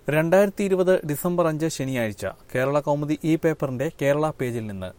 രണ്ടായിരത്തി ഇരുപത് ഡിസംബർ അഞ്ച് ശനിയാഴ്ച കേരള കൗമുദി ഈ പേപ്പറിന്റെ കേരള പേജിൽ നിന്ന്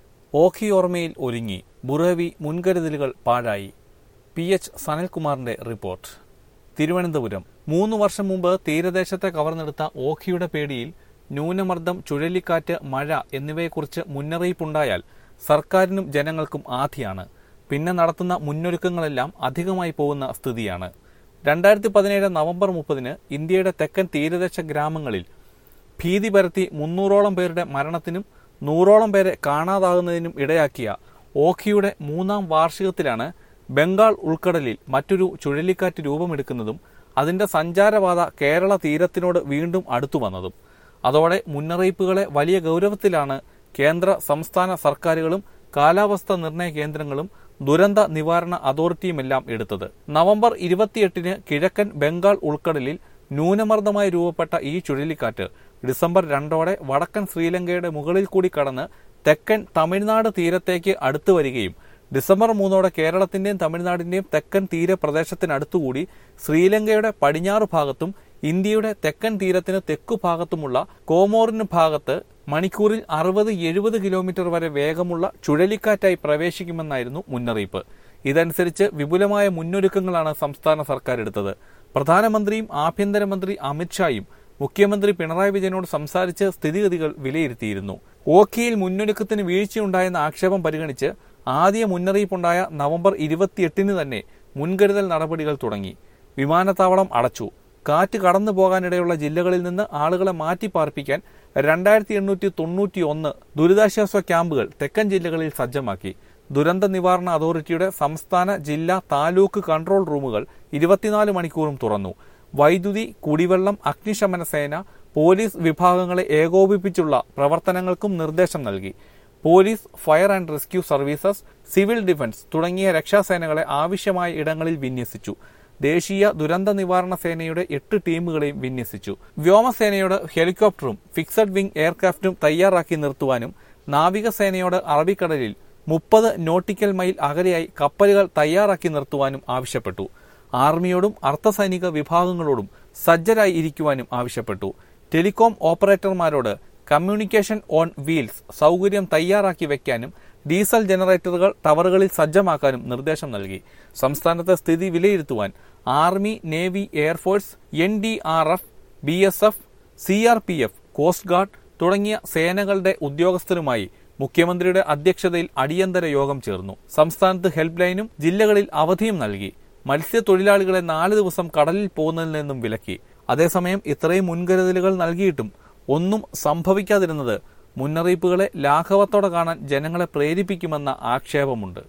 ഓഖി ഓർമ്മയിൽ ഒരുങ്ങി ബുറവി മുൻകരുതലുകൾ പാഴായി പി എച്ച് സനൽകുമാറിന്റെ റിപ്പോർട്ട് തിരുവനന്തപുരം മൂന്ന് വർഷം മുമ്പ് തീരദേശത്തെ കവർന്നെടുത്ത ഓഖിയുടെ പേടിയിൽ ന്യൂനമർദ്ദം ചുഴലിക്കാറ്റ് മഴ എന്നിവയെക്കുറിച്ച് മുന്നറിയിപ്പുണ്ടായാൽ സർക്കാരിനും ജനങ്ങൾക്കും ആധിയാണ് പിന്നെ നടത്തുന്ന മുന്നൊരുക്കങ്ങളെല്ലാം അധികമായി പോകുന്ന സ്ഥിതിയാണ് രണ്ടായിരത്തി പതിനേഴ് നവംബർ മുപ്പതിന് ഇന്ത്യയുടെ തെക്കൻ തീരദേശ ഗ്രാമങ്ങളിൽ ഭീതി പരത്തി മുന്നൂറോളം പേരുടെ മരണത്തിനും നൂറോളം പേരെ കാണാതാകുന്നതിനും ഇടയാക്കിയ ഓഖിയുടെ മൂന്നാം വാർഷികത്തിലാണ് ബംഗാൾ ഉൾക്കടലിൽ മറ്റൊരു ചുഴലിക്കാറ്റ് രൂപമെടുക്കുന്നതും അതിന്റെ സഞ്ചാരപാത കേരള തീരത്തിനോട് വീണ്ടും അടുത്തു വന്നതും അതോടെ മുന്നറിയിപ്പുകളെ വലിയ ഗൗരവത്തിലാണ് കേന്ദ്ര സംസ്ഥാന സർക്കാരുകളും കാലാവസ്ഥ നിർണയ കേന്ദ്രങ്ങളും ദുരന്ത നിവാരണ അതോറിറ്റിയുമെല്ലാം എടുത്തത് നവംബർ ഇരുപത്തിയെട്ടിന് കിഴക്കൻ ബംഗാൾ ഉൾക്കടലിൽ ന്യൂനമർദ്ദമായി രൂപപ്പെട്ട ഈ ചുഴലിക്കാറ്റ് ഡിസംബർ രണ്ടോടെ വടക്കൻ ശ്രീലങ്കയുടെ മുകളിൽ കൂടി കടന്ന് തെക്കൻ തമിഴ്നാട് തീരത്തേക്ക് അടുത്തു വരികയും ഡിസംബർ മൂന്നോടെ കേരളത്തിന്റെയും തമിഴ്നാടിന്റെയും തെക്കൻ തീരപ്രദേശത്തിനടുത്തുകൂടി ശ്രീലങ്കയുടെ പടിഞ്ഞാറ് ഭാഗത്തും ഇന്ത്യയുടെ തെക്കൻ തീരത്തിന് തെക്കു ഭാഗത്തുമുള്ള കോമോറിന് ഭാഗത്ത് മണിക്കൂറിൽ അറുപത് എഴുപത് കിലോമീറ്റർ വരെ വേഗമുള്ള ചുഴലിക്കാറ്റായി പ്രവേശിക്കുമെന്നായിരുന്നു മുന്നറിയിപ്പ് ഇതനുസരിച്ച് വിപുലമായ മുന്നൊരുക്കങ്ങളാണ് സംസ്ഥാന സർക്കാർ എടുത്തത് പ്രധാനമന്ത്രിയും ആഭ്യന്തരമന്ത്രി അമിത്ഷായും മുഖ്യമന്ത്രി പിണറായി വിജയനോട് സംസാരിച്ച് സ്ഥിതിഗതികൾ വിലയിരുത്തിയിരുന്നു ഓഖിയിൽ മുന്നൊരുക്കത്തിന് വീഴ്ചയുണ്ടായെന്ന ആക്ഷേപം പരിഗണിച്ച് ആദ്യ മുന്നറിയിപ്പുണ്ടായ നവംബർ ഇരുപത്തിയെട്ടിന് തന്നെ മുൻകരുതൽ നടപടികൾ തുടങ്ങി വിമാനത്താവളം അടച്ചു കാറ്റ് കടന്നു പോകാനിടയുള്ള ജില്ലകളിൽ നിന്ന് ആളുകളെ മാറ്റിപ്പാർപ്പിക്കാൻ രണ്ടായിരത്തി എണ്ണൂറ്റി തൊണ്ണൂറ്റി ഒന്ന് ദുരിതാശ്വാസ ക്യാമ്പുകൾ തെക്കൻ ജില്ലകളിൽ സജ്ജമാക്കി ദുരന്ത നിവാരണ അതോറിറ്റിയുടെ സംസ്ഥാന ജില്ലാ താലൂക്ക് കൺട്രോൾ റൂമുകൾ ഇരുപത്തിനാല് മണിക്കൂറും തുറന്നു വൈദ്യുതി കുടിവെള്ളം അഗ്നിശമന സേന പോലീസ് വിഭാഗങ്ങളെ ഏകോപിപ്പിച്ചുള്ള പ്രവർത്തനങ്ങൾക്കും നിർദ്ദേശം നൽകി police fire and rescue services civil defence തുടങ്ങിയ രക്ഷാസേനകളെ ആവശ്യമായ ഇടങ്ങളിൽ വിന്യസിച്ചു ദേശീയ ദുരന്ത നിവാരണ സേനയുടെ എട്ട് ടീമുകളെയും വിന്യസിച്ചു വ്യോമസേനയോട് ഹെലികോപ്റ്ററും ഫിക്സഡ് വിംഗ് എയർക്രാഫ്റ്റും തയ്യാറാക്കി നിർത്തുവാനും നാവികസേനയോട് അറബിക്കടലിൽ മുപ്പത് നോട്ടിക്കൽ മൈൽ അകലെയായി കപ്പലുകൾ തയ്യാറാക്കി നിർത്തുവാനും ആവശ്യപ്പെട്ടു ആർമിയോടും അർദ്ധസൈനിക വിഭാഗങ്ങളോടും സജ്ജരായി ഇരിക്കുവാനും ആവശ്യപ്പെട്ടു ടെലികോം ഓപ്പറേറ്റർമാരോട് കമ്മ്യൂണിക്കേഷൻ ഓൺ വീൽസ് സൗകര്യം തയ്യാറാക്കി വയ്ക്കാനും ഡീസൽ ജനറേറ്ററുകൾ ടവറുകളിൽ സജ്ജമാക്കാനും നിർദ്ദേശം നൽകി സംസ്ഥാനത്തെ സ്ഥിതി വിലയിരുത്തുവാൻ army navy air force N D R F B S F C R P F coast guard തുടങ്ങിയ സേനകളുടെ ഉദ്യോഗസ്ഥരുമായി മുഖ്യമന്ത്രിയുടെ അധ്യക്ഷതയിൽ അടിയന്തര യോഗം ചേർന്നു സംസ്ഥാനത്ത് ഹെൽപ്പ് ലൈനും ജില്ലകളിൽ അവധിയും നൽകി മത്സ്യത്തൊഴിലാളികളെ നാല് ദിവസം കടലിൽ പോകുന്നതിൽ നിന്നും വിലക്കി അതേസമയം ഇത്രയും മുൻകരുതലുകൾ നൽകിയിട്ടും ഒന്നും സംഭവിക്കാതിരുന്നത് മുന്നറിയിപ്പുകളെ ലാഘവത്തോടെ കാണാൻ ജനങ്ങളെ പ്രേരിപ്പിക്കുമെന്ന ആക്ഷേപമുണ്ട്